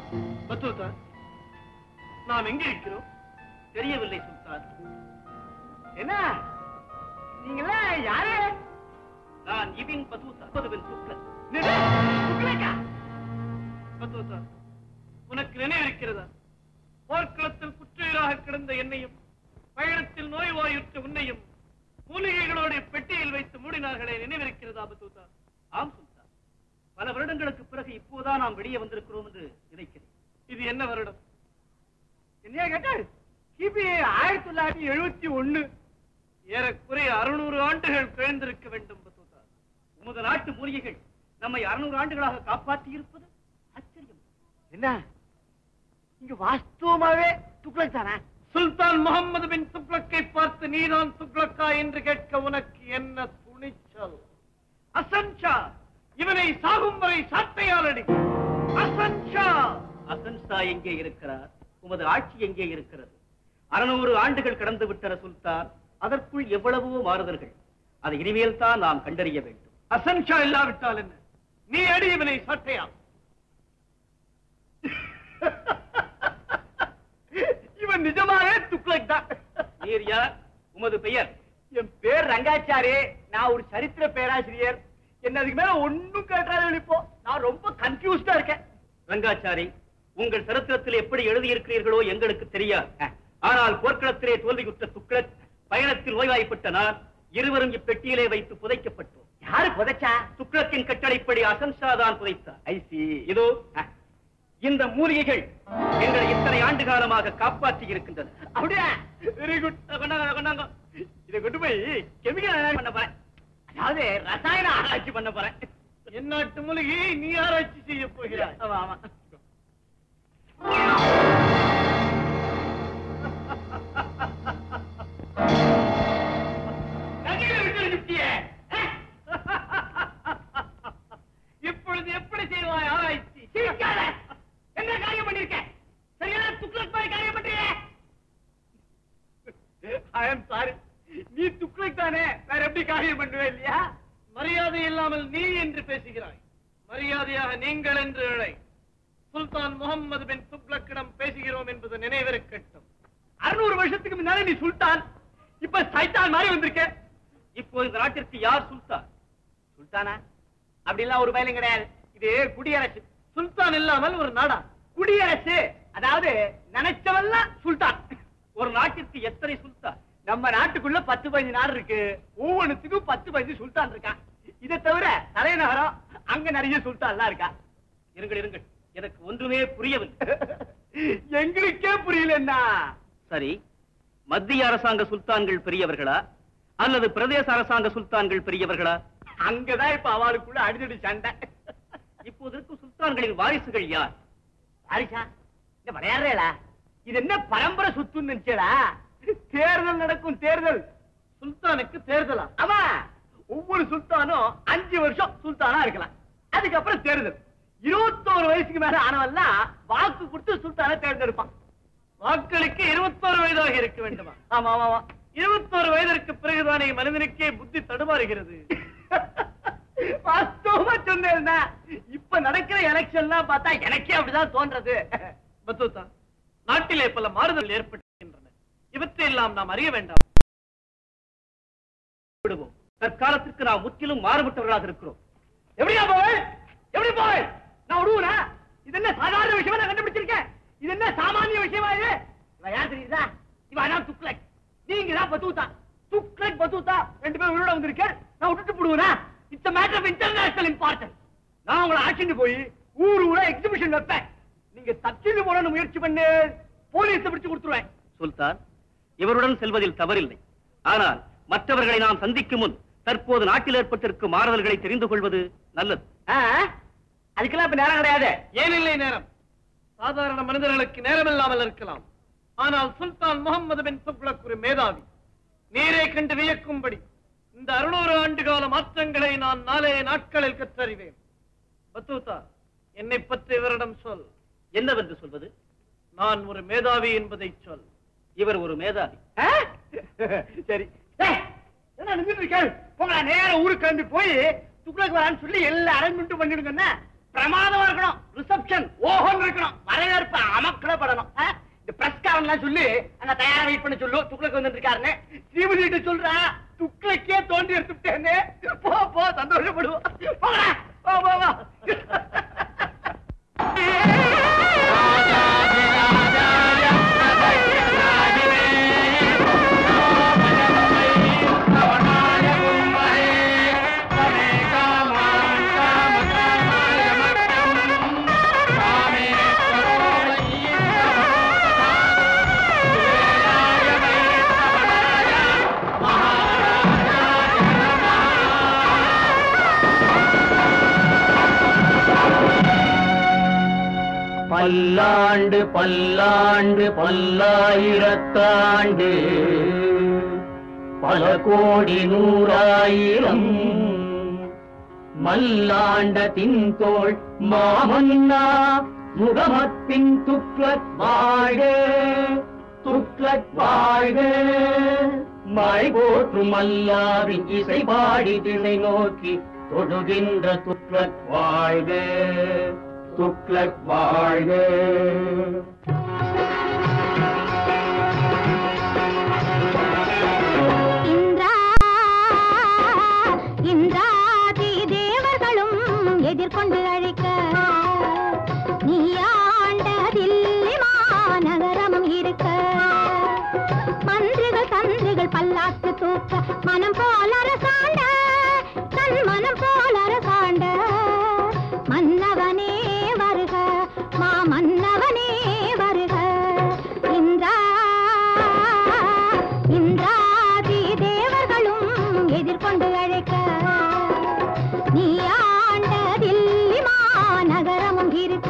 பத்துதா நாம் எங்க இருக்கிறோம் தெரியவில்லை சுல்தான் என்ன நீங்களா யாரு நான் இபின் பதூதா பதுவின் துக்ளக் துக்ளக்கா? பத்துதா உனக்கு நினைவிருக்கிறதா போர்க்களத்தில் குற்றுயிராக கிடந்த என்னையும் பயணத்தில் நோய்வாயுற்ற உன்னையும் மூலிகைகளோட பெட்டியில் வைத்து மூடினார்களே நினைவிருக்கிறதா பத்துதா ஆம் சுல்தான் பல வருடங்களுக்கு பிறகு இப்போதான் நாம் வெளியே வந்திருக்கிறோம் என்று நினைக்கிறேன் இது என்ன வருடம் என்னையா கேட்ட கிபி ஆயிரத்தி தொள்ளாயிரத்தி எழுபத்தி ஒண்ணு ஏறக்குறைய அறுநூறு ஆண்டுகள் பிறந்திருக்க வேண்டும் பத்துதா உமது நாட்டு மூலிகைகள் நம்மை அறுநூறு ஆண்டுகளாக காப்பாற்றி இருப்பது ஆச்சரியம் என்ன இங்க வாஸ்தவமாவே துக்ளக் தானே சுல்தான் முகமது பின் துக்ளக்கை பார்த்து நீதான் துக்ளக்கா என்று கேட்க உனக்கு என்ன துணிச்சல் அசன்ஷா இவனை சாகும் வரை சாட்டையால் அடி அசன்ஷா அசன்ஷா எங்கே இருக்கிறார் உமது ஆட்சி எங்கே இருக்கிறது அறுநூறு ஆண்டுகள் கடந்து விட்டன சுல்தான் அதற்குள் எவ்வளவோ மாறுதல்கள் அதை இனிமேல் தான் நாம் கண்டறிய வேண்டும் அசன்ஷா இல்லாவிட்டால் என்ன நீ அடி இவனை சாட்டையால் இவன் நிஜமாவே துக்ளக் தான் நீர் யார் உமது பெயர் என் பேர் ரங்காச்சாரி நான் ஒரு சரித்திர பேராசிரியர் என்ன அதுக்கு மேல ஒண்ணும் கேட்டாரு இப்போ நான் ரொம்ப கன்ஃபியூஸ்டா இருக்கேன் ரங்காச்சாரி உங்கள் சரித்திரத்தில் எப்படி எழுதியிருக்கிறீர்களோ எங்களுக்கு தெரியாது ஆனால் போர்க்களத்திலே தோல்வியுற்ற துக்ளக் பயணத்தில் ஓய்வாய்ப்பட்ட நான் இருவரும் இப்பெட்டியிலே வைத்து புதைக்கப்பட்டோம் யாரு புதைச்சா துக்ளக்கின் கட்டளைப்படி அசன்ஷா தான் புதைத்தார் ஐசி இதோ அஹ், இந்த மூலிகைகள் எங்களை இத்தனை ஆண்டு காலமாக காப்பாற்றி இருக்கின்றன அப்படியா வெரி குட் கொண்டாங்க கொண்டாங்க இதை கொண்டு போய் கெமிக்கல் பண்ண போறேன் அதாவது ரசாயன ஆராய்ச்சி பண்ண போறேன் என் நாட்டு மூலிகையை நீ ஆராய்ச்சி செய்ய போகிறாய் ஆமா ஆமா நகையை விட்டு அனுப்பிட்டியே. இப்பொழுது எப்படி செய்வாய் ஆராய்ச்சி சிரிக்காத. என்ன காரியம் பண்ணிருக்க சரியான துக்ளக் மாதிரி காரியம் பண்றியே ஐ எம் சாரி நீ துக்ளக் தானே வேற எப்படி காரியம் பண்ணுவே இல்லையா மரியாதை இல்லாமல் நீ என்று பேசுகிறாய் மரியாதையாக நீங்கள் என்று அழை சுல்தான் முகம்மது பின் துக்ளக்கிடம் பேசுகிறோம் என்பது நினைவிருக்கட்டும் அறுநூறு வருஷத்துக்கு முன்னாலே நீ சுல்தான் இப்ப சைத்தான் மாதிரி வந்திருக்க இப்போ இந்த நாட்டிற்கு யார் சுல்தான் சுல்தானா அப்படிலாம் ஒரு பயலும் கிடையாது இது குடியரசு சுல்தான் இல்லாமல் ஒரு நாடா குடியரசு அதாவது நினைச்சவெல்லாம் சுல்தான் ஒரு நாட்டிற்கு எத்தனை சுல்தான் நம்ம நாட்டுக்குள்ள பத்து பதினஞ்சு நாடு இருக்கு ஒவ்வொன்றுத்துக்கும் பத்து பதினஞ்சு சுல்தான் இருக்கான் இதை தவிர தலைநகரம் அங்க நிறைய சுல்தான்லாம் இருக்கா இருங்கள் இருங்கள் எனக்கு ஒன்றுமே புரியவில்லை எங்களுக்கே புரியலன்னா சரி மத்திய அரசாங்க சுல்தான்கள் பெரியவர்களா அல்லது பிரதேச அரசாங்க சுல்தான்கள் பெரியவர்களா அங்கதான் இப்ப அவளுக்குள்ள அடிதடி சண்டை இப்போது இருக்கும் சுல்தான்களின் வாரிசுகள் யார் ஹரிஷா இந்த விளையாடுறேடா இது என்ன பரம்பரை சுத்துன்னு நினைச்சடா தேர்தல் நடக்கும் தேர்தல் சுல்தானுக்கு தேர்தலா ஆமா ஒவ்வொரு சுல்தானும் அஞ்சு வருஷம் சுல்தானா இருக்கலாம் அதுக்கப்புறம் தேர்தல் இருபத்தோரு வயசுக்கு மேல ஆனவெல்லாம் வாக்கு கொடுத்து சுல்தானை தேர்ந்தெடுப்பான் வாக்களிக்க இருபத்தோரு வயதாக இருக்க வேண்டுமா ஆமா ஆமா ஆமா இருபத்தோரு வயதிற்கு பிறகுதானே மனிதனுக்கே புத்தி தடுமாறுகிறது வாஸ்தவமா சொன்னேன்னா இப்ப நடக்கிற எலெக்ஷன்லாம் பார்த்தா எனக்கே அப்படிதான் தோன்றது பத்துதா நாட்டிலே பல மாறுதல் ஏற்பட்டிருக்கின்றன இவற்றையெல்லாம் நாம் அறிய வேண்டாம் விடுவோம் தற்காலத்திற்கு நாம் முற்றிலும் மாறுபட்டவர்களாக இருக்கிறோம் எப்படியா போய் எப்படி போய் நான் விடுவனா இது என்ன சாதாரண விஷயமா நான் கண்டுபிடிச்சிருக்கேன் இது என்ன சாமானிய விஷயமா இது இவன் யார் தெரியுதா இவன் அதான் துக்ளக் நீங்க தான் பத்தூத்தா துக்ளக் பத்தூத்தா ரெண்டு பேரும் உள்ள வந்திருக்கேன் நான் விட்டுட்டு போடுவேனா it's matter of international importance நான் உங்களை ஆட்சிட்டு போய் ஊர் ஊரா எக்ஸிபிஷன் வைப்பேன் நீங்க தப்பிச்சு போடணும் முயற்சி பண்ணு போலீஸ் பிடிச்சு கொடுத்துருவேன் சுல்தான் இவருடன் செல்வதில் தவறில்லை ஆனால் மற்றவர்களை நாம் சந்திக்கும் முன் தற்போது நாட்டில் ஏற்பட்டிருக்கும் மாறுதல்களை தெரிந்து கொள்வது நல்லது அதுக்கெல்லாம் இப்ப நேரம் கிடையாது ஏன் இல்லை நேரம் சாதாரண மனிதர்களுக்கு நேரம் இல்லாமல் இருக்கலாம் ஆனால் சுல்தான் முகமது பின் துக்ளக் ஒரு மேதாவி நீரே கண்டு வியக்கும்படி இந்த அறுநூறு ஆண்டு கால மாற்றங்களை நான் நாளே நாட்களில் கற்றறிவேன் பத்தூதா என்னை பற்றி இவரிடம் சொல் என்னவென்று சொல்வது நான் ஒரு மேதாவி என்பதை சொல் இவர் ஒரு மேதாவி சரி என்ன நின்றுட்டு இருக்காரு போங்களா நேர ஊருக்கு கிளம்பி போய் துக்ளக் வரான்னு சொல்லி எல்லா அரேஞ்ச்மெண்ட்டும் பண்ணிடுங்கன்னா பிரமாதமா இருக்கணும் ரிசப்ஷன் ஓஹோன்னு இருக்கணும் வரவே எல்லாம் சொல்லி அங்க தயாரா வெயிட் பண்ண சொல்லு துக்ளக் வந்துட்டு இருக்காருன்னு ஸ்ரீமதி கிட்ட சொல்றா துக்ளக்கே தோண்டி எடுத்துட்டேன்னு போ போ சந்தோஷப்படுவோம் போடா போ போ போ பல்லாண்டு பல்லாண்டு பல்லாயிரத்தாண்டு பல கோடி நூறாயிரம் மல்லாண்ட தின்தோள் மாமன்னா முகமத்தின் துக்ளக் வாழ்க துக்ளக் வாழ்க மழை போற்றும் அல்லாவின் இசை பாடி திசை நோக்கி தொழுகின்ற துக்ளக் வாழ்க துக்ளக் வாழ்க இந்திரா இந்திராதி தேவர்களும் எதிர்கொண்டு அழைக்க நீ ஆண்ட தில்லி மாநகரமும் இருக்க மந்திரிகள் தந்திரிகள் பல்லாக்கு தூக்க மனம் போல அரசாண்ட தன் மனம் போல அரசாண்ட மன்னவனே வருக மா மன்னவனே வருக இந்திரா இந்திராதி தேவர்களும் எதிர்கொண்டு அழைக்க நீ ஆண்ட தில்லி மாநகரமும் இருக்க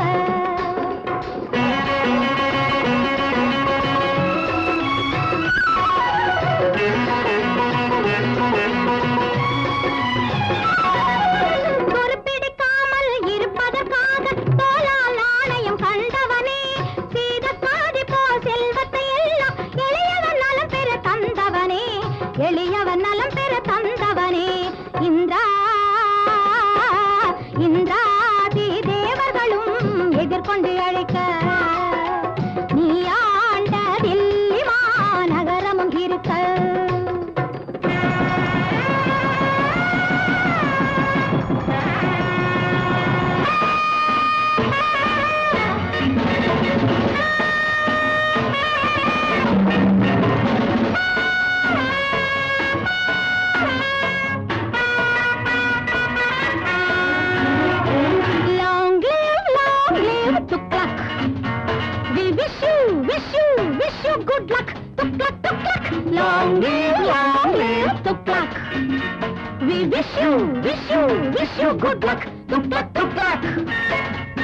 பொறுப்பெடுக்காமல் இருப்பதற்காக தோளால் ஆணையம் கண்டவனே சீத சாதி போல் செல்வத்தை எல்லாம் எளியவன் நலம் பெற தந்தவனே எளியவன் நலம் பெற தந்தவனே இந்திரா இந்திராதி தேவர்களும் எதிர்கொண்டு அழைக்க நீ ஆண்ட தில்லி மாநகரமும் இருக்க Long live, long live Tuklak. We wish you, wish you, wish you good luck. Tuklak, Tuklak. Long live, long live Tuklak. We wish you, wish you, wish you good luck. Tuklak, Tuklak.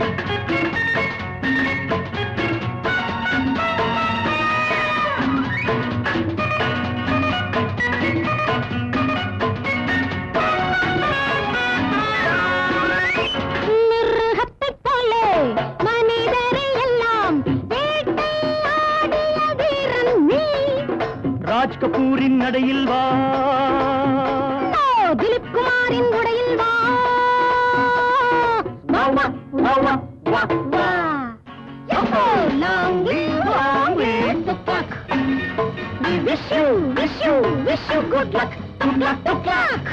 மிருகத்தைப் போலே மனிதரை எல்லாம் வேட்டையாடிய வீரன் நீ ராஜ் கபூரின் நடையில் வா ஓ, திலீப் குமாரின் உடையில் வா வா, வா, வா, வா, வா, வா. யோஹோ, long live, long live Tupac. We wish you, wish you, wish you good luck. Tupac, Tupac.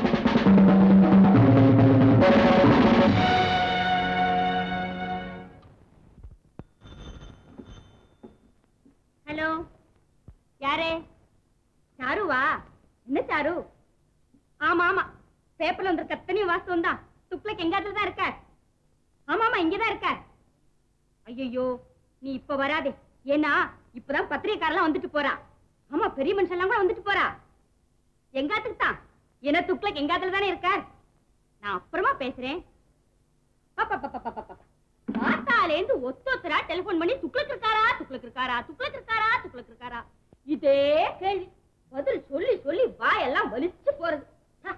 Hello யாரே சாருவா என்ன சாரு ஆமா ஆமா பேப்பர்ல வந்திருக்க அத்தனையும் வாஸ்தவம் தான் துக்ளக் எங்க இடத்துல தான் இருக்க ஆமா ஆமா இங்கதான் இருக்க ஐயோ நீ இப்ப வராதே ஏன்னா இப்பதான் பத்திரிகைக்காரெல்லாம் வந்துட்டு போறா ஆமா பெரிய மனுஷன் எல்லாம் கூட வந்துட்டு போறா எங்காத்துக்கு தான் என்ன துக்ளக் எங்காத்துல தானே இருக்கார் நான் அப்புறமா பேசுறேன் பாப்பா பாப்பா பாப்பா பாப்பா காத்தாலேந்து ஒத்தொத்தரா டெலிபோன் பண்ணி துக்ளக் இருக்காரா துக்ளக் இருக்காரா துக்ளக் இருக்காரா துக்ளக் இருக்காரா இதே கேள்வி பதில் சொல்லி சொல்லி வாயெல்லாம் வலிச்சு போறது ஹ.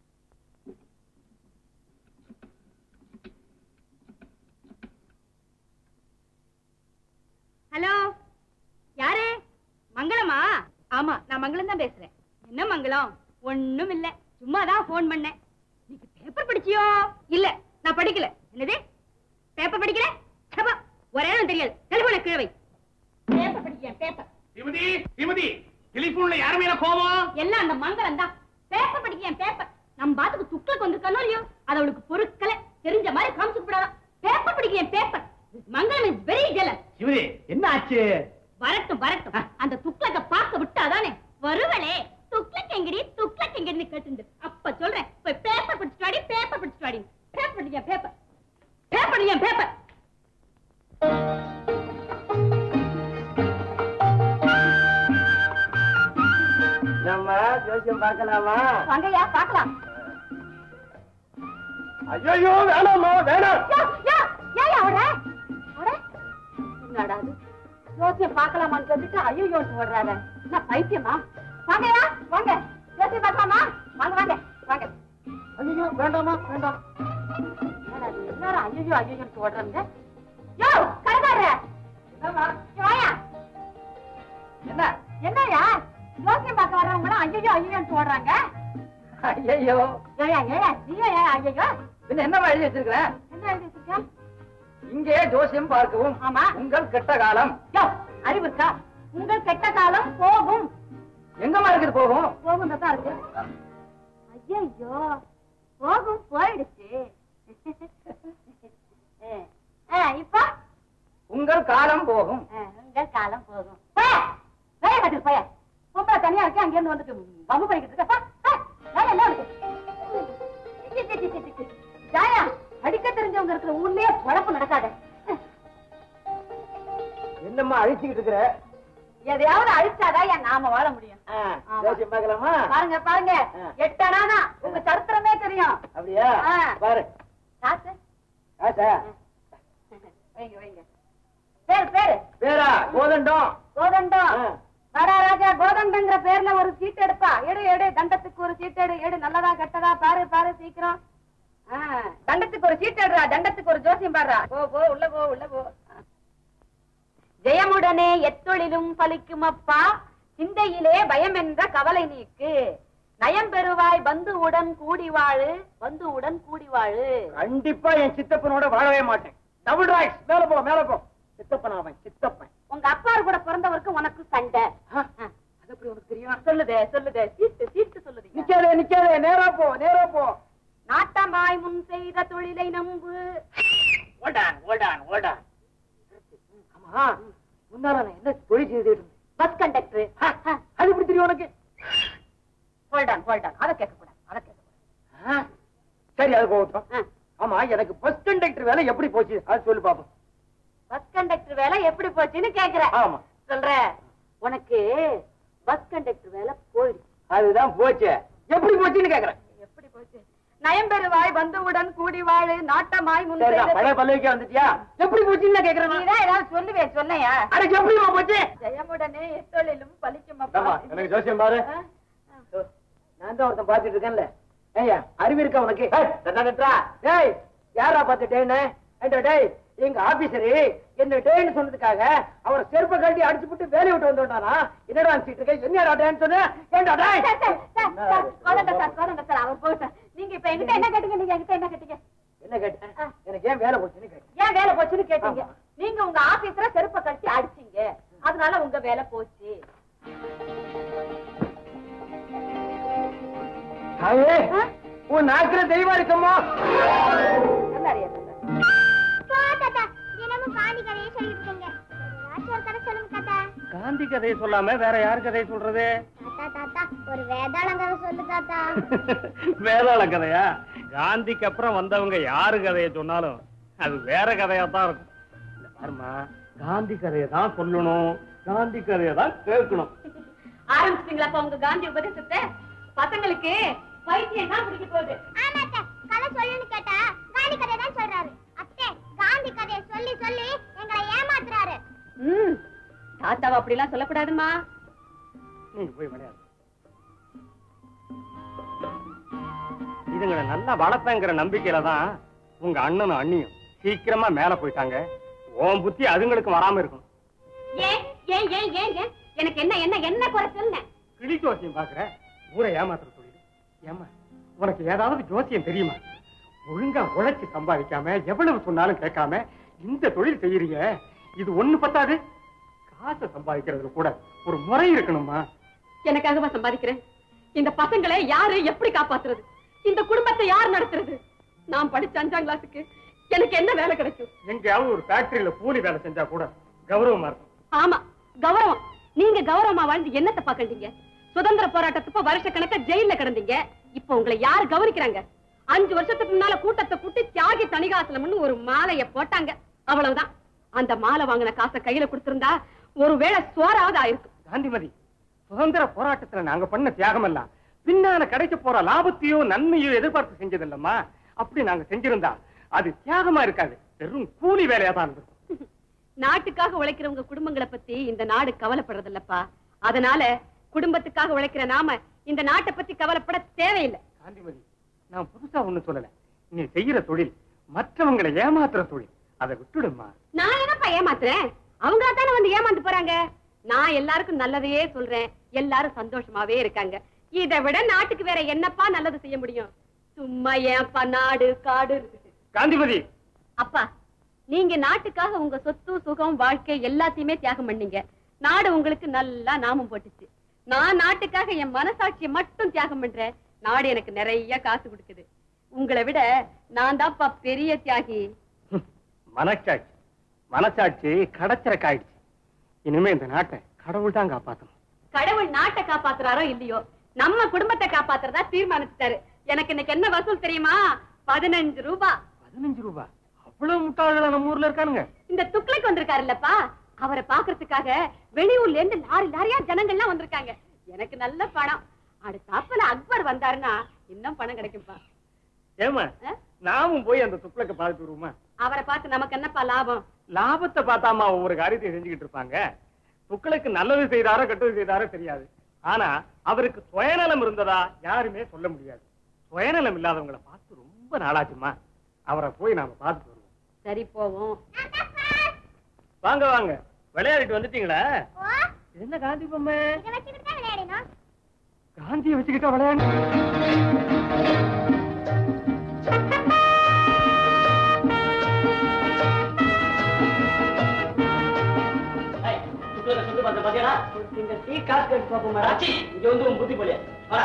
ஹலோ யாரு மங்களமா ஆமா நான் மங்களம் தான் பேசுறேன் என்ன மங்களம் ஒண்ணும் இல்ல சும்மா தான் போன் பண்ணேன் நீங்க பேப்பர் படிச்சியோ இல்ல நான் படிக்கல என்னது பேப்பர் படிக்கல சபா ஒரே இடம் தெரியாது டெலிபோன கீழே வை பேப்பர் யார் மேல கோபம் எல்லாம் அந்த மங்களம் தான் பேப்பர் படிக்கிறேன் பேப்பர் நம்ம பாத்துக்கு துக்களுக்கு வந்திருக்கானோ இல்லையோ அது அவளுக்கு பொருட்களை தெரிஞ்ச மாதிரி காமிச்சு விடாதான் பேப்பர் படிக்கிறேன் paper Mangalam is very jealous சிவரி என்ன ஆச்சு வரட்டும் வரட்டும் அந்த துக்ளக்க பார்க்க விட்டு அதானே வருவளே துக்ளக் எங்கடி துக்ளக் எங்கடி கேட்டு அப்ப சொல்றேன் போய் பேப்பர் படிச்சுட்டு வாடி பேப்பர் படிச்சுட்டு வாடி பேப்பர் படிக்க பேப்பர் பேப்பர் படிக்க பேப்பர் நம்ம ஜோசியம் பார்க்கலாமா வாங்கய்யா பார்க்கலாம் ஐயோ வேணாமா வேணாம் யா, யா, ஏய்யா அவர? அவர? என்னடா இது? ஜோசியம் பார்க்கலாமான்னு கேட்டுட்டு ஐயோன்னு ஓடுறாரு. என்ன பைத்தியமா? வாங்கய்யா, வாங்க. ஜோசியம் பார்க்கலாமா? வாங்க, வாங்க, வாங்க. ஐயோ வேண்டாமா வேண்டாம் என்னடா இது? எல்லாரும் ஐயையோ, ஐயையோன்னு ஓடுறாங்க. யோ, கடைக்காரரே. இங்க வாயா. என்ன என்னய்யா? ஜோசியம் பார்க்க வர்றவங்களும் ஐயையோ, ஐயையோன்னு ஓடுறாங்க. ஐயோ ஏய்யா, ஏய்யா, நீயும் ஏன் ஐயையோ? பின்ன என்ன எழுதி வச்சிருக்கிற என்ன எழுதி வச்சிருக்க? இங்கே ஜோசியம் பார்க்கவும் ஆமா. உங்கள் கெட்ட காலம் யோ, அறிவு இருக்கா? உங்கள் கெட்ட காலம் போகும் எங்கம்மா இருக்குது போகும் போகும் தான் இருக்கு ஐயோ போகும் போயிடுச்சு ஆ, இப்போ உங்கள் காலம் போகும் ஆ, உங்கள் காலம் போகும் போய வேலை கட்டுக்கு போய பொம்பளை தனியா இருக்கு அங்க இருந்து வந்துட்டு வம்பு பண்ணிக்கிட்டு இருக்க போ, போ. வேலை எல்லாம் இருக்கு சி, சி, சி, சி, சி, சி. ஜாயா அடிக்க தெரிஞ்சவங்க இருக்கிற ஊர்லயே குழப்பம் நடக்காத என்னம்மா அழிச்சுக்கிட்டு இருக்கிற எதையாவது அழிச்சாதான் என் நாம வாழ முடியும் ஆ, ஆமா. ஜோசியம் பார்க்கலாமா பாருங்க பாருங்க ஆ. எட்டனானா உங்க சரித்திரமே தெரியும் அப்படியா ஆ. பாரு காசு ஆச்சா வைங்க வைங்க பேரு பேரு பேரா கோதண்டம் கோதண்டம் ஆ. வாடா ராஜா கோதண்டங்கிற பேர்ல ஒரு சீட் எடுப்பா எடு எடு தண்டத்துக்கு ஒரு சீட் எடு எடு நல்லதா கெட்டதா பாரு பாரு சீக்கிரம் ஆ, தண்டத்துக்கு ஒரு சீட் எடுறா தண்டத்துக்கு ஒரு ஜோசியம் பாடுறா போ போ உள்ள போ உள்ள போ ஜெயமுடனே எத்தொழிலும் பலிக்கும் அப்பா சிந்தையிலே பயம் என்ற கவலை நீக்கு நயம் பெறுவாய் பந்துவுடன் கூடி வாழு பந்துவுடன் கூடி வாழு கண்டிப்பா என் சித்தப்பனோட வாழவே மாட்டேன் டபுள் ராய்ஸ் மேல போ மேல போ சித்தப்பன் அவன் சித்தப்பன் உங்க அப்பா கூட பிறந்தவருக்கு உனக்கு சண்டை ஆ, அது எப்படி உனக்கு தெரியும் சொல்லுதே சொல்லுதே சீட்டு சீட்டு சொல்லுதீங்க நிக்காதே நிக்காதே நேரா போ நேரா போ நாட்டமாய் முன் செய்த தொழிலை நம்பு ஓடான் ஓடான் ஓடான் ஆமா முன்னால நான் என்ன தொழில் செய்துட்டு இருந்தேன் பஸ் கண்டக்டர் அது எப்படி தெரியும் உனக்கு ஹோல்டான் ஹோல்டான் அதை கேட்க கூடாது அதை கேட்க கூடாது ஆ, சரி அது போகட்டும் ஆ. ஆமா எனக்கு பஸ் கண்டக்டர் வேலை எப்படி போச்சு அது சொல்லு பாப்போம் பஸ் கண்டக்டர் வேலை எப்படி போச்சுன்னு கேக்குற ஆமா சொல்ற உனக்கு பஸ் கண்டக்டர் வேலை போயிடுச்சு அதுதான் போச்சு எப்படி போச்சுன்னு கேக்குறேன் எப்படி போச்சு நயம்பெருவாய் பந்துவுடன் கூடி வாழு நாட்டமாய் முன் சரிதான் செய்த பழைய பல்லவிக்கே வந்துட்டியா எப்படி போச்சுன்னு கேக்குறேன் நான். நீதான் ஏதாவது சொல்லுவே சொல்லையா அட எப்படிமா போச்சு ஜெயமுடனே எத்தொழிலும் பலிக்கும் ஆமா, எனக்கு ஜோசியம் பாரு ஆ, ஆ. நான் தான் ஒருத்தன் பாத்துட்டு இருக்கேன்ல ஏய்யா அறிவு இருக்கா உனக்கு ஏய், தட்டா, தட்டா. டேய் யாரா பார்த்து டேன்னு ஏண்டா டேய் எங்க ஆபீசரு என்ன டேன்னு சொன்னதுக்காக அவரை செருப்ப கழட்டி அடிச்சு விட்டு வேலையை விட்டு வந்துட்டானா என்னடா அனுப்பிச்சிட்டு இருக்க என்னடா டேன்னு சொன்ன ஏண்டா டேய் sir, sir, sir, sir, Kodanda sir, Kodanda sir, அவர் போகட்டும். நீங்க இப்ப என்கிட்ட என்ன கேட்டீங்க நீங்க என்கிட்ட என்ன கேட்டீங்க என்ன கேட்டேன் எனக்கு ஏன் வேலை போச்சுன்னு கேட்டேன் ஏன் வேலை போச்சுன்னு கேட்டீங்க ஆமா. நீங்க உங்க ஆபீஸ்ல செருப்ப கட்டி அடிச்சீங்க அதனால உங்க வேலை போச்சு தாயே, ஆ? உன் நாக்குல தெய்வம் இருக்கம்மா நல்லா அறியா சார். தாத்தா தினமும் காந்தி கதையை சொல்லிட்டு இருக்கீங்க ஏதாச்சும் ஒரு கதை சொல்லுங்க தாத்தா காந்தி கதையை சொல்லாம வேற யார் கதையை சொல்றது தாத்தா தாத்தா ஒரு வேதாளம் கதை சொல்லு தாத்தா வேதாள கதையா காந்திக்கு அப்புறம் வந்தவங்க யாரு கதையை சொன்னாலும் அது வேற கதையா தான் இருக்கும் இந்த பாருமா காந்தி கதையை தான் சொல்லணும் காந்தி கதையை தான் கேட்கணும் ஆரம்பிச்சிட்டீங்களா அப்ப உங்க காந்தி உபதேசத்தை பசங்களுக்கு பைத்தியம் தான் பிடிக்க போகுது ஆமா அத்தை கதை சொல்லுன்னு கேட்டா காந்தி கதை தான் சொல்றாரு அத்தை காந்தி கதையை சொல்லி சொல்லி எங்களை ஏமாத்துறாரு ம் தாத்தாவை அப்படிலாம் சொல்லக்கூடாதுமா நீங்க போய் விளையாடு இதுங்களை நல்லா வளர்ப்பேங்கிற நம்பிக்கையில தான் உங்க அண்ணனும் அண்ணியும் சீக்கிரமா மேல போயிட்டாங்க உன் புத்தி அதுங்களுக்கு வராம இருக்கும் ஏன் ஏன் ஏன் ஏன் ஏன் எனக்கு என்ன என்ன என்ன குறை சொல்லுங்க கிளி ஜோசியம் பாக்குற ஊரை ஏமாத்துற தொழில் ஏமா உனக்கு ஏதாவது ஜோசியம் தெரியுமா ஒழுங்கா உழைச்சு சம்பாதிக்காம எவ்வளவு சொன்னாலும் கேட்காம இந்த தொழில் செய்யறீங்க இது ஒண்ணு பத்தாது காசை சம்பாதிக்கிறதுல கூட ஒரு முறை இருக்கணுமா எனக்காகவா சம்பாதிக்கிறேன் இந்த பசங்களை யாரு எப்படி காப்பாத்துறது இந்த குடும்பத்தை யார் நடத்துறது நான் படிச்ச அஞ்சாம் கிளாஸுக்கு எனக்கு என்ன வேலை கிடைக்கும் எங்கேயாவது ஒரு ஃபேக்டரியில கூலி வேலை செஞ்சா கூட கௌரவமா இருக்கும் ஆமா கௌரவம் நீங்க கௌரவமா வாழ்ந்து என்னத்தை பாக்கண்டீங்க சுதந்திர போராட்டத்துக்கு வருஷ கணக்கா ஜெயில கிடந்தீங்க இப்ப உங்களை யாரு கவனிக்கிறாங்க அஞ்சு வருஷத்துக்கு முன்னால கூட்டத்தை கூட்டி தியாகி தணிகாசலம்னு ஒரு மாலைய போட்டாங்க அவ்வளவுதான் அந்த மாலை வாங்கின காசை கையில கொடுத்திருந்தா ஒருவேளை சோறாவது ஆயிருக்கும் காந்திமதி சுதந்திர போராட்டத்துல நாங்க பண்ண தியாகம் எல்லாம் பின்னால கிடைக்க போற லாபத்தையோ நன்மையோ எதிர்பார்த்து செஞ்சதில்லம்மா அப்படி நாங்க செஞ்சிருந்தா அது தியாகமா இருக்காது வெறும் கூலி வேலையா தான் இருந்திருக்கும் நாட்டுக்காக உழைக்கிறவங்க குடும்பங்களை பத்தி இந்த நாடு கவலைப்படுறது இல்லப்பா அதனால குடும்பத்துக்காக உழைக்கிற நாம இந்த நாட்டை பத்தி கவலைப்பட தேவையில்லை காந்திமதி நான் புதுசா ஒண்ணு சொல்லல நீ செய்யற தொழில் மற்றவங்களை ஏமாத்துற தொழில் அதை விட்டுடுமா நான் என்னப்பா ஏமாத்துறேன் அவங்களா தானே வந்து ஏமாந்து போறாங்க நான் எல்லாருக்கும் நல்லதையே சொல்றேன் எல்லாரும் சந்தோஷமாவே இருக்காங்க இதை விட நாட்டுக்கு வேற என்னப்பா நல்லது செய்ய முடியும் சும்மா ஏன்பா நாடு காடு இருக்குது. காந்திமதி அப்பா நீங்க நாட்டுக்காக உங்க சொத்து சுகம் வாழ்க்கை எல்லாத்தையுமே தியாகம் பண்ணீங்க நாடு உங்களுக்கு நல்லா நாமம் போட்டுச்சு நான் நாட்டுக்காக என் மனசாட்சியை மட்டும் தியாகம் பண்றேன் நாடு எனக்கு நிறைய காசு கொடுக்குது உங்களை விட நான் தான்ப்பா பெரிய தியாகி ஹம், மனசாட்சி மனசாட்சி கடச்சரக்காயிடுச்சு இனிமே இந்த நாட்டை கடவுள் தான் காப்பாத்தணும் கடவுள் நாட்டை காப்பாத்துறாரோ இல்லையோ நம்ம குடும்பத்தை காப்பாத்துறதா தீர்மானிச்சிட்டாரு எனக்கு இன்னைக்கு என்ன வசூல் தெரியுமா பதினஞ்சு ரூபாய் பதினஞ்சு ரூபாய் அவ்வளவு முட்டாள்களா நம்ம ஊர்ல இருக்கானுங்க இந்த துக்ளக் வந்திருக்காரு இல்லப்பா அவரை பாக்குறதுக்காக வெளியூர்ல இருந்து லாரி லாரியா ஜனங்கள்லாம் வந்திருக்காங்க எனக்கு நல்ல பணம் அடுத்தாப்புல அக்பர் வந்தாருன்னா இன்னும் பணம் கிடைக்கும்பா ஏமா ஆ? நாமும் போய் அந்த துப்புளக்க பார்த்துட்டு வருவோமா அவரை பார்த்து நமக்கு என்னப்பா லாபம் லாபத்தை பார்த்தாமா ஒவ்வொரு காரியத்தையும் செஞ்சுக்கிட்டு இருப்பாங்க துக்களுக்கு நல்லது செய்தாரோ கெட்டது செய்தாரோ தெரியாது ஆனா அவருக்கு சுயநலம் இருந்ததா யாருமே சொல்ல முடியாது சுயநலம் இல்லாதவங்களை பார்த்து ரொம்ப நாளாச்சுமா அவரை போய் நாம பார்த்துட்டு வருவோம் சரி போவோம் வாங்க வாங்க விளையாடிட்டு வந்துட்டீங்களா ஓ இது என்ன காந்தி பொம்மை இதை வச்சுக்கிட்டு தான் விளையாடணும் காந்தியை வச்சுக்கிட்டா விளையாடு இங்க வந்து உன் புத்தி போலியா வரா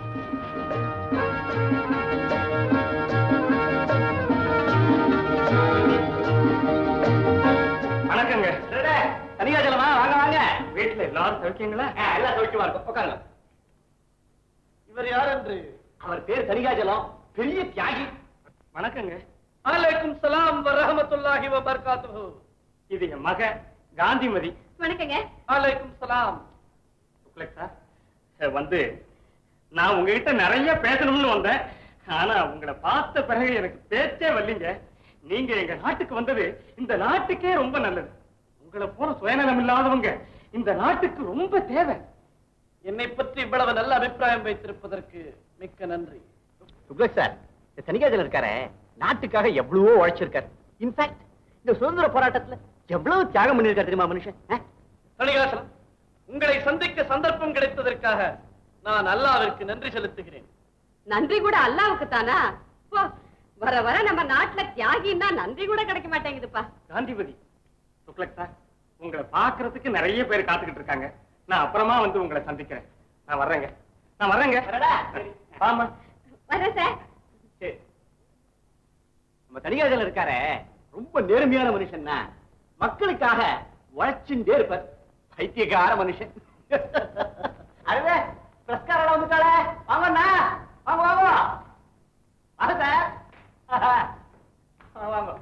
வணக்கங்க தனிகாச்சலமா வாங்க வாங்க வீட்டுல எல்லாரும் சௌக்கியங்களா ஆ, எல்லாம் சௌக்கியமா இருக்கும் உட்காருங்க இவர் யார் என்று அவர் பேர் தனிகாச்சலம் பெரிய தியாகி வணக்கங்க அலைக்கும் சலாம் வரஹமத்துல்லாஹி வபரகாத்துஹு இது என் மக காந்திமதி வணக்கங்க அலைக்கும் சலாம் துக்ளக் சார் அஹ் வந்து நான் உங்ககிட்ட நிறைய பேசணும்னு வந்தேன் ஆனா உங்களை பார்த்த பிறகு எனக்கு பேச்சே வரலீங்க நீங்க எங்க நாட்டுக்கு வந்தது இந்த நாட்டுக்கே ரொம்ப நல்லது உங்களை போல சுயநலம் இல்லாதவங்க இந்த நாட்டுக்கு ரொம்ப தேவை என்னை பற்றி இவ்வளவு நல்ல அபிப்பிராயம் வைத்திருப்பதற்கு மிக்க நன்றி துக்ளக் சார் இந்த தனிகாச்சலம் இருக்காரே நாட்டுக்காக எவ்வளவோ உழைச்சிருக்காரு இன்ஃபேக்ட் இந்த சுதந்திர போராட்டத்துல எவ்வளவு தியாகம் பண்ணிருக்காரு தெரியுமா மனுஷன் ஆ? தணிகாசலம் உங்களை சந்திக்க சந்தர்ப்பம் கிடைத்ததற்காக நான் அல்லாவிற்கு நன்றி செலுத்துகிறேன் நன்றி கூட அல்லாவுக்கு தானா போ வர வர நம்ம நாட்டுல தியாகின்னா நன்றி கூட கிடைக்க மாட்டேங்குதுப்பா காந்திபதி துக்ளக் சார் உங்களை பார்க்கறதுக்கு நிறைய பேர் காத்துக்கிட்டு இருக்காங்க நான் அப்புறமா வந்து உங்களை சந்திக்கிறேன் நான் வர்றேங்க நான் வர்றேங்க வரடா. ஆமா வரேன் சார் சரி. நம்ம தனிகாச்சலம் இருக்காரே ரொம்ப நேர்மையான மனுஷன் தான் மக்களுக்காக உழைச்சுட்டே இருப்பார் பைத்தியக்கார மனுஷன் அருவே பிரஸ்காரெல்லாம் வந்துட்டாளே வாங்கண்ணா வாங்க வாங்க வாங்க சார் வாங்க, வாங்க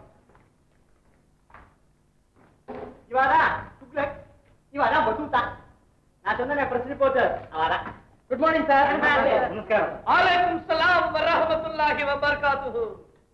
இவாதான் துக்ளக் இவாதான் பசூத்தா நான் சொன்னேன் பிரஸ் ரிப்போர்ட்டர் அவாதான் குட் மார்னிங் சார் நமஸ்காரம் அலைக்கும் சலாம் வரஹமத்துல்லாஹி வபரகாத்துஹு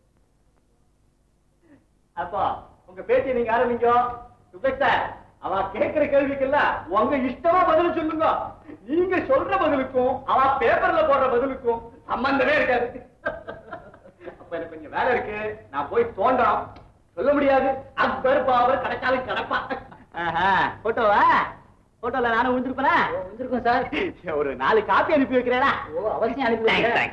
அப்போ உங்க பேச்சு நீங்க ஆரம்பிங்க சுபேஷ் சார் அவ கேக்குற கேள்விக்கெல்லாம் உங்க இஷ்டமா பதில் சொல்லுங்க நீங்க சொல்ற பதிலுக்கும் அவ பேப்பர்ல போடுற பதிலுக்கும் சம்பந்தமே இருக்காது அப்ப எனக்கு கொஞ்சம் வேலை இருக்கு நான் போய் தோன்றோம் சொல்ல முடியாது அக்பர் பாபர் கிடைச்சாலும் கிடப்பா போட்டோவா போட்டோல நானும் விழுந்திருப்பேனா விழுந்திருக்கோம் சார் ஒரு நாலு காப்பி அனுப்பி வைக்கிறேனா ஓ அவசியம் அனுப்பி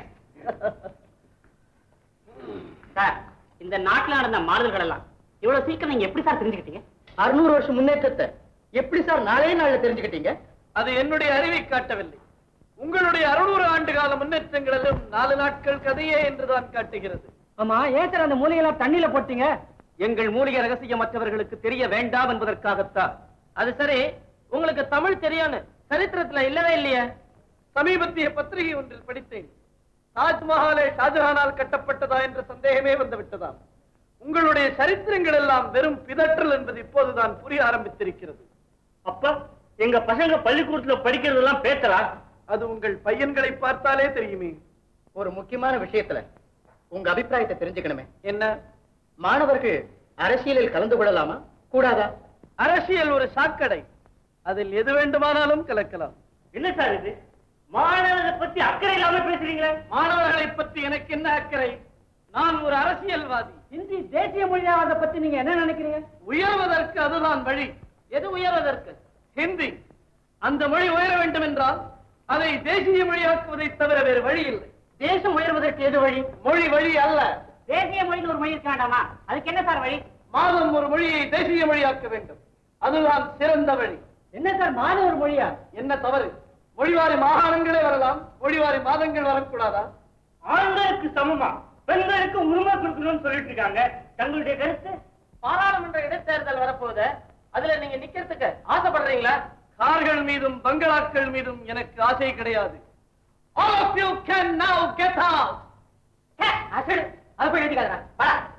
சார் இந்த நாட்டுல நடந்த மாறுதல்கள் எல்லாம் இவ்வளவு சீக்கிரம் நீங்க எப்படி சார் தெரிஞ்சுக்கிட்டீங்க அறுநூறு வருஷம் முன்னேற்றத்தை எப்படி சார் நாளே நாள்ல தெரிஞ்சுக்கிட்டீங்க அது என்னுடைய அறிவை காட்டவில்லை உங்களுடைய அறுநூறு ஆண்டு கால முன்னேற்றங்களிலும் நாலு நாட்கள் கதையே என்றுதான் காட்டுகிறது ஆமா ஏன் சார் அந்த மூலிகைலாம் தண்ணியில போட்டீங்க எங்கள் மூலிகை ரகசியம் மற்றவர்களுக்கு தெரிய வேண்டாம் என்பதற்காகத்தான் அது சரி உங்களுக்கு தமிழ் தெரியும்னு சரித்திரத்துல இல்லவே இல்லையே சமீபத்திய பத்திரிகை ஒன்றில் படித்தேன் தாஜ்மஹாலை ஷாஜஹானால் கட்டப்பட்டதா என்ற சந்தேகமே வந்து விட்டதாம் உங்களுடைய சரித்திரங்கள் எல்லாம் வெறும் பிதற்றல் என்பது இப்போதுதான் புரிய ஆரம்பித்திருக்கிறது அப்ப எங்க பசங்க பள்ளிக்கூடத்துல படிக்கிறதெல்லாம் பேசலா அது உங்கள் பையன்களை பார்த்தாலே தெரியுமே ஒரு முக்கியமான விஷயத்துல உங்க அபிப்பிராயத்தை தெரிஞ்சுக்கணுமே என்ன மாணவர்கள் அரசியலில் கலந்து கொள்ளலாமா கூடாதா அரசியல் ஒரு சாக்கடை அதில் எது வேண்டுமானாலும் கலக்கலாம் என்ன சார் இது மாணவர்களை பத்தி அக்கறை இல்லாம பேசுறீங்களே மாணவர்களை பற்றி எனக்கு என்ன அக்கறை நான் ஒரு அரசியல்வாதி ஹிந்தி தேசிய மொழியாவதை பத்தி நீங்க என்ன நினைக்கிறீங்க உயர்வதற்கு அதுதான் வழி எது உயர்வதற்கு ஹிந்தி அந்த மொழி உயர வேண்டும் என்றால் அதை தேசிய மொழியாக்குவதை தவிர வேறு வழி இல்லை தேசம் உயர்வதற்கு எது வழி மொழி வழி அல்ல தேசிய மொழியில் ஒரு மொழி இருக்க வேண்டாமா அதுக்கு என்ன சார் வழி மாதம் ஒரு மொழியை தேசிய மொழியாக்க வேண்டும் அதுதான் சிறந்த வழி என்ன சார் மாணவர் மொழியா என்ன தவறு மொழிவாரி மாகாணங்களே வரலாம் மொழிவாரி மாதங்கள் வரக்கூடாதா ஆண்களுக்கு சமமா பெண்களுக்கு உரிமை கொடுக்கணும்னு சொல்லிட்டு இருக்காங்க தங்களுடைய கருத்து பாராளுமன்ற இடைத்தேர்தல் வரப்போகுது அதுல நீங்க நிக்கிறதுக்கு ஆசைப்படுறீங்களா கார்கள் மீதும் பங்களாக்கள் மீதும் எனக்கு ஆசை கிடையாது All of you can now get out. அது போய் எழுதிக்காதடா. வாடா